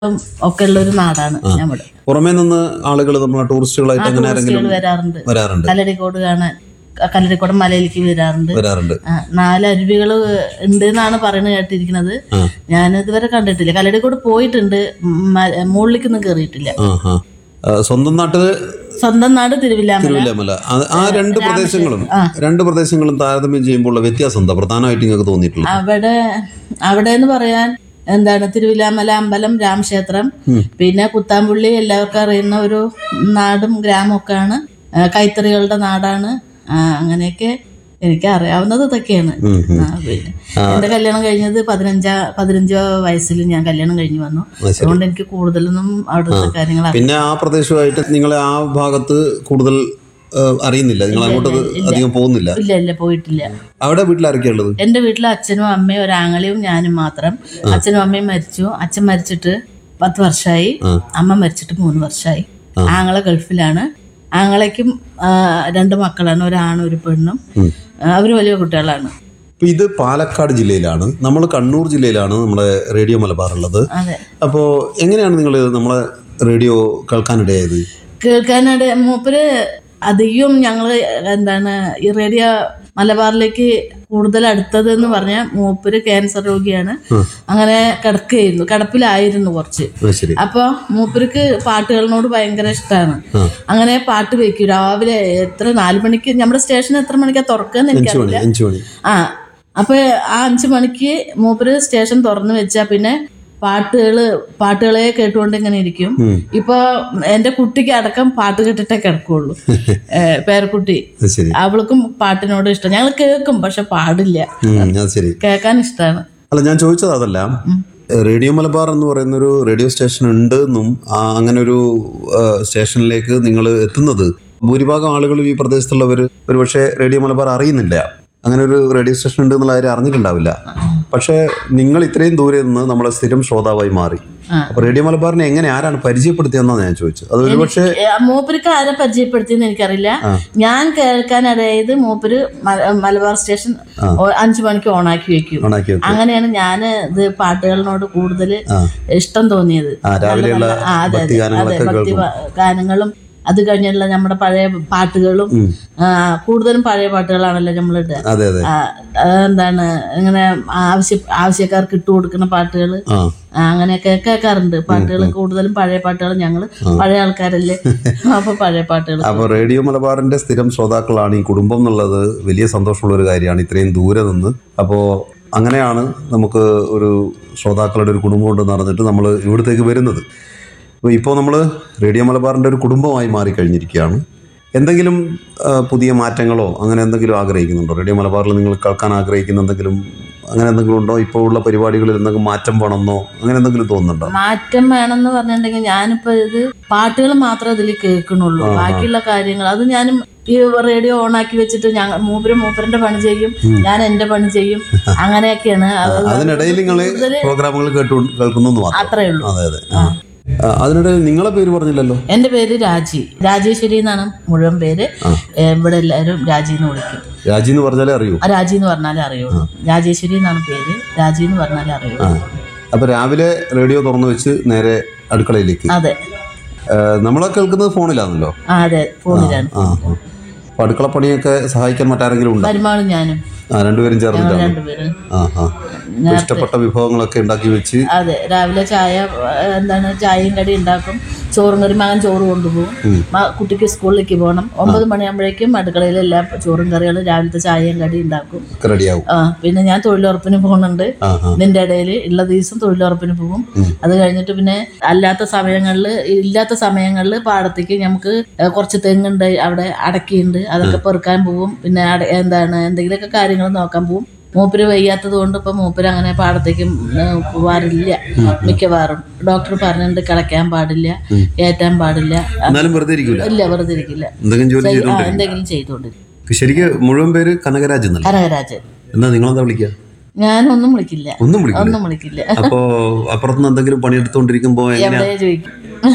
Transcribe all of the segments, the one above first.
ഒക്കെ ഉള്ള ഒരു നാടാണ് നമ്മുടെ പുറമേ നിന്ന് ആളുകൾ നമ്മളെ ടൂറിസ്റ്റുകളായിട്ട് അങ്ങനെ ആരെങ്കിലും ടൂറിസ്റ്റുകൾ വരാറുണ്ട് വരാറുണ്ട് കല്ലടിക്കോട് കാണാൻ ക- കല്ലടിക്കോട് മലയിലേക്ക് വരാറുണ്ട് വരാറുണ്ട് ആ, നാല് അരുവികൾ ഉണ്ട് എന്നാണ് പറയുന്നത് കേട്ടിരിക്കുന്നത് ആ. ഞാൻ ഇതുവരെ കണ്ടിട്ടില്ല കല്ലടിക്കോട് പോയിട്ടുണ്ട് മ- മുകളിലേക്കൊന്നും കയറിയിട്ടില്ല ആ ആ ആ, സ്വന്തം നാട്ടില് സ്വന്തം നാട് തിരുവില്ലാമല തിരുവില്ലാമല അത് ആ രണ്ട് പ്രദേശങ്ങളും രണ്ട് പ്രദേശങ്ങളും താരതമ്യം ചെയ്യുമ്പോൾ ഉള്ള വ്യത്യാസം എന്താ പ്രധാനമായിട്ട് നിങ്ങൾക്ക് തോന്നിയിട്ടുള്ളത് അവിടെ അവിടെ എന്ന് പറയാൻ എന്താണ് തിരുവില്ലാമല അമ്പലം രാമക്ഷേത്രം പിന്നെ കുത്താമ്പുള്ളി എല്ലാവർക്കും അറിയുന്ന ഒരു നാടും ഗ്രാമമൊക്കെയാണ് ആ, കൈത്തറികളുടെ നാടാണ് ആ, അങ്ങനെയൊക്കെ എനിക്ക് അറിയാവുന്നത് ഇതൊക്കെയാണ് ഉം, ഉം. ആ, പിന്നെ എന്റെ കല്യാണം കഴിഞ്ഞത് പതിനഞ്ചാ പതിനഞ്ചോ വയസ്സിൽ ഞാൻ കല്യാണം കഴിഞ്ഞു വന്നു അത് ശരി. അതുകൊണ്ട് എനിക്ക് കൂടുതലൊന്നും അവിടുത്തെ കാര്യങ്ങൾ അറിയില്ല. പിന്നെ ആ പ്രദേശമായിട്ട് നിങ്ങളെ ആ ഭാഗത്ത് കൂടുതൽ ആ, അറിയുന്നില്ല നിങ്ങൾ അങ്ങോട്ട് അധികം പോകുന്നില്ല ഇല്ല ഇല്ല പോയിട്ടില്ല അവിടെ വീട്ടിലാരൊക്കെയാ ഉള്ളത് എന്റെ വീട്ടിൽ അച്ഛനും അമ്മയും ഒരാങ്ങളെയും ഞാനും മാത്രം അച്ഛനും അമ്മയും മരിച്ചു അച്ഛൻ മരിച്ചിട്ട് പത്ത് വർഷമായി അമ്മ മരിച്ചിട്ട് മൂന്ന് വർഷമായി ആങ്ങളെ ഗൾഫിലാണ് ആങ്ങളയ്ക്കും ആ, രണ്ട് മക്കളാണ് ഒരാണും ഒരു പെണ്ണും ആ, അവര് വലിയ കുട്ടികളാണ് ഇപ്പൊ ഇത് പാലക്കാട് ജില്ലയിലാണ് നമ്മൾ കണ്ണൂർ ജില്ലയിലാണ് നമ്മുടെ റേഡിയോ മലബാർ ഉള്ളത് അതെ അപ്പോൾ എങ്ങനെയാണ് നിങ്ങൾ നമ്മളെ റേഡിയോ കേൾക്കാനിടയായത് കേൾക്കാനായിട്ട് മൂപ്പര് അധികം ഞങ്ങള് എന്താണ് ഈ റേഡിയോ മലബാറിലേക്ക് കൂടുതൽ അടുത്തത് എന്ന് പറഞ്ഞാൽ മൂപ്പര് ക്യാൻസർ രോഗിയാണ് അങ്ങനെ കിടക്കുകയായിരുന്നു കിടപ്പിലായിരുന്നു കുറച്ച് ആ ശരി അപ്പൊ മൂപ്പർക്ക് പാട്ടുകളിനോട് ഭയങ്കര ഇഷ്ടമാണ് അങ്ങനെ പാട്ട് വെക്കും രാവിലെ എത്ര നാല് മണിക്ക് നമ്മുടെ സ്റ്റേഷൻ എത്ര മണിക്കാ തുറക്കുക അഞ്ചു മണി അഞ്ചു മണി ആ അപ്പൊ ആ അഞ്ചു മണിക്ക് മൂപ്പര് സ്റ്റേഷൻ തുറന്നു വെച്ചാ പിന്നെ പാട്ടുകള് പാട്ടുകളെ കേട്ടുകൊണ്ട് ഇങ്ങനെ ഇരിക്കും ഇപ്പൊ എന്റെ കുട്ടിക്ക് അടക്കം പാട്ട് കേട്ടിട്ടേ കിടക്കുള്ളൂ ഏ, പേരക്കുട്ടി അത് ശരി അവൾക്കും പാട്ടിനോട് ഇഷ്ടം ഞങ്ങൾ കേൾക്കും പക്ഷെ പാടില്ല ഉം, അത് ശരി കേൾക്കാൻ ഇഷ്ടമാണ് അല്ല ഞാൻ ചോദിച്ചത് അതല്ല റേഡിയോ മലബാർ എന്ന് പറയുന്ന ഒരു റേഡിയോ സ്റ്റേഷൻ ഉണ്ട് എന്നും ആ, അങ്ങനെ ഒരു ആ, സ്റ്റേഷനിലേക്ക് നിങ്ങൾ എത്തുന്നത് ഭൂരിഭാഗം ആളുകളും ഈ പ്രദേശത്തുള്ളവർ ഒരുപക്ഷെ റേഡിയോ മലബാർ അറിയുന്നില്ല അങ്ങനെ ഒരു റേഡിയോ സ്റ്റേഷൻ ഉണ്ട് എന്നുള്ള കാര്യം അറിഞ്ഞിട്ടുണ്ടാവില്ല പക്ഷേ നിങ്ങൾ ഇത്രയും ദൂരെ നിന്ന് നമ്മളെ സ്ഥിരം ശ്രോതാവായി മാറി ആ. അപ്പൊ റേഡിയോ മലബാറിനെ എങ്ങനെ ആരാണ് പരിചയപ്പെടുത്തിയെന്നാണ് ഞാൻ ചോദിച്ചത് അത് ഒരുപക്ഷെ ഏ, മൂപ്പർക്ക് ആരെ പരിചയപ്പെടുത്തിയെന്ന് എനിക്കറിയില്ല ഞാൻ കേൾക്കാൻ അതായത് മൂപ്പര് മല- മലബാർ സ്റ്റേഷൻ ഓ- അഞ്ചു മണിക്ക് ഓണാക്കി വെക്കും ഓണാക്കി വെക്കും അങ്ങനെയാണ് ഞാൻ ഇത് പാട്ടുകളിനോട് കൂടുതൽ ഇഷ്ടം തോന്നിയത് ആ രാവിലെയുള്ള നല്ല- ആ, അതെ, ഭക്തി അതെ, ഗാനങ്ങളൊക്കെ അതെ, ഭക്തി കേൾക്കും പ- ഗാനങ്ങളും അത് കഴിഞ്ഞുള്ള നമ്മുടെ പഴയ പാട്ടുകളും ആ, കൂടുതലും പഴയ പാട്ടുകളാണല്ലോ നമ്മളിട്ട് അതെ അതെ എന്താണ് ഇങ്ങനെ ആവശ്യ ആവശ്യക്കാർക്ക് ഇട്ട് കൊടുക്കുന്ന പാട്ടുകൾ ആ അങ്ങനെയൊക്കെ കേൾക്കാറുണ്ട് പാട്ടുകൾ കൂടുതലും പഴയ പാട്ടുകൾ ഞങ്ങൾ പഴയ ആൾക്കാരല്ലേ അപ്പൊ പഴയ പാട്ടുകൾ അപ്പോൾ റേഡിയോ മലബാറിന്റെ സ്ഥിരം ശ്രോതാക്കളാണ് ഈ കുടുംബം എന്നുള്ളത് വലിയ സന്തോഷമുള്ള ഒരു കാര്യമാണ് ഇത്രയും ദൂരെ നിന്ന് അപ്പോൾ അങ്ങനെയാണ് നമുക്ക് ഒരു ശ്രോതാക്കളുടെ ഒരു കുടുംബം ഉണ്ടെന്ന് പറഞ്ഞിട്ട് നമ്മൾ ഇവിടത്തേക്ക് വരുന്നത് അപ്പോൾ ഇപ്പോൾ നമ്മൾ റേഡിയോ മലബാറിൻ്റെ ഒരു കുടുംബമായി മാറിക്കഴിഞ്ഞിരിക്കുകയാണ് എന്തെങ്കിലും ആ, പുതിയ മാറ്റങ്ങളോ അങ്ങനെ എന്തെങ്കിലും ആഗ്രഹിക്കുന്നുണ്ടോ റേഡിയോ മലബാറിൽ നിങ്ങൾ കേൾക്കാൻ ആഗ്രഹിക്കുന്ന എന്തെങ്കിലും അങ്ങനെ എന്തെങ്കിലും ഉണ്ടോ ഇപ്പോൾ ഉള്ള പരിപാടികളിൽ എന്തെങ്കിലും മാറ്റം വേണമെന്നോ അങ്ങനെ എന്തെങ്കിലും തോന്നുന്നുണ്ടോ മാറ്റം വേണമെന്ന് പറഞ്ഞിട്ടുണ്ടെങ്കിൽ ഞാനിപ്പോ ഇത് പാട്ടുകൾ മാത്രമേ ഇതിൽ കേൾക്കണുള്ളൂ ബാക്കിയുള്ള കാര്യങ്ങൾ അത് ഞാനും ഈ റേഡിയോ ഓണാക്കി വെച്ചിട്ട് ഞങ്ങൾ മൂപ്പര് മൂപ്പരന്റെ പണി ചെയ്യും ഞാൻ എന്റെ പണി ചെയ്യും അങ്ങനെയൊക്കെയാണ് അത് അതിനിടയിൽ നിങ്ങൾ പ്രോഗ്രാമുകൾ കേട്ടു കേൾക്കുന്നു മാത്രം അത്രേ ഉള്ളൂ അതെ അതെ ആ. ആ, അതിനിടയിൽ നിങ്ങളെ പേര് പറഞ്ഞില്ലല്ലോ എന്റെ പേര് രാജി രാജേശ്വരി എന്നാണ് മുഴുവൻ പേര് ഏ, ഇവിടെ എല്ലാവരും രാജി എന്ന് വിളിക്കും രാജി എന്ന് പറഞ്ഞാലേ അറിയൂ ആ രാജി എന്ന് പറഞ്ഞാലേ അറിയുള്ളൂ രാജേശ്വരി എന്നാണ് പേര് രാജി എന്ന് പറഞ്ഞാലേ അറിയുള്ളൂ അപ്പൊ രാവിലെ റേഡിയോ തുറന്നു വെച്ച് നേരെ അടുക്കളയിലേക്ക് അതെ ആ, നമ്മളെ കേൾക്കുന്നത് ഫോണിലാണല്ലോ ആ അതെ ഫോണിലാണ് ആ ആ. അപ്പൊ അടുക്കള പണിയൊക്കെ സഹായിക്കാൻ മറ്റാരെങ്കിലും ഉണ്ടോ വരുമാനം ഞാനും ആ രണ്ടുപേരും ചേർന്നിട്ടാണ് രണ്ടുപേരും ആ ആ അപ്പൊ ഇഷ്ടപ്പെട്ട വിഭവങ്ങളൊക്കെ ഉണ്ടാക്കി വെച്ച് അതെ രാവിലെ ചായ ഏ, എന്താണ് ചായയും കടി ഉണ്ടാക്കും ചോറും കറി മകൻ ചോറ് കൊണ്ടുപോകും മ- കുട്ടിക്ക് സ്കൂളിലേക്ക് പോകണം ഒമ്പത് മണിയാകുമ്പോഴേക്കും അടുക്കളയിൽ എല്ലാ ചോറും കറികളും രാവിലത്തെ ചായയും കടി ഉണ്ടാക്കും ഒക്കെ റെഡിയാവും ആ പിന്നെ ഞാൻ തൊഴിലുറപ്പിന് പോകുന്നുണ്ട് ആ ആ ഇതിന്റെ ഇടയിൽ ഉള്ള ദിവസം തൊഴിലുറപ്പിന് പോകും അത് കഴിഞ്ഞിട്ട് പിന്നെ അല്ലാത്ത സമയങ്ങളിൽ ഇല്ലാത്ത സമയങ്ങളിൽ പാടത്തേക്ക് നമുക്ക് ഏ, കുറച്ച് തെങ്ങുണ്ട് അവിടെ അടക്കിയുണ്ട് അതൊക്കെ പെറുക്കാൻ പോകും പിന്നെ അട- എന്താണ് എന്തെങ്കിലുമൊക്കെ കാര്യങ്ങൾ നോക്കാൻ പോകും മൂപ്പര് വയ്യാത്തത് കൊണ്ട് ഇപ്പൊ മൂപ്പര് അങ്ങനെ പാടത്തേക്ക് പോവാറില്ല മിക്കവാറും ഡോക്ടർ പറഞ്ഞിട്ടുണ്ട് കിളയ്ക്കാൻ പാടില്ല ഏറ്റാൻ പാടില്ല എന്നാലും വെറുതെ ഇരിക്കൂല ഇല്ല വെറുതെ ഇരിക്കില്ല എന്തെങ്കിലും ജോലി ആ, ചെയ്തോണ്ട് എന്തെങ്കിലും ചെയ്തോണ്ടിരിക്കും ശരിക്കും മുഴുവൻ പേര് കനകരാജ് എന്നല്ല കനകരാജൻ എന്നാ നിങ്ങളെന്താ വിളിക്കുക ഞാനൊന്നും വിളിക്കില്ല ഒന്നും വിളിക്കില്ല ഒന്നും വിളിക്കില്ല അപ്പോ അപ്പുറത്തുനിന്ന് എന്തെങ്കിലും പണിയെടുത്തോണ്ടിരിക്കുമ്പോ എങ്ങനെയാ എവിടെ ചോദിക്കും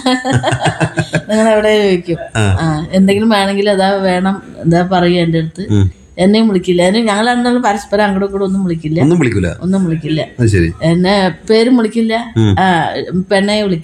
നിങ്ങൾ എവിടെ ചോദിക്കും ആ എന്തെങ്കിലും വേണമെങ്കിൽ അതാ വേണം എന്താ പറയും എൻ്റെ അടുത്ത് ഉം. എന്നെയും വിളിക്കില്ല എന്നെ ഞങ്ങൾ രണ്ടാളും പരസ്പരം അങ്ങോട്ടും കൂടെ ഒന്നും വിളിക്കില്ല ഒന്നും വിളിക്കൂല ഒന്നും വിളിക്കില്ല അത് ശരി എന്നെ പേരും വിളിക്കില്ല ആ പെണ്ണയെ വിളിക്കും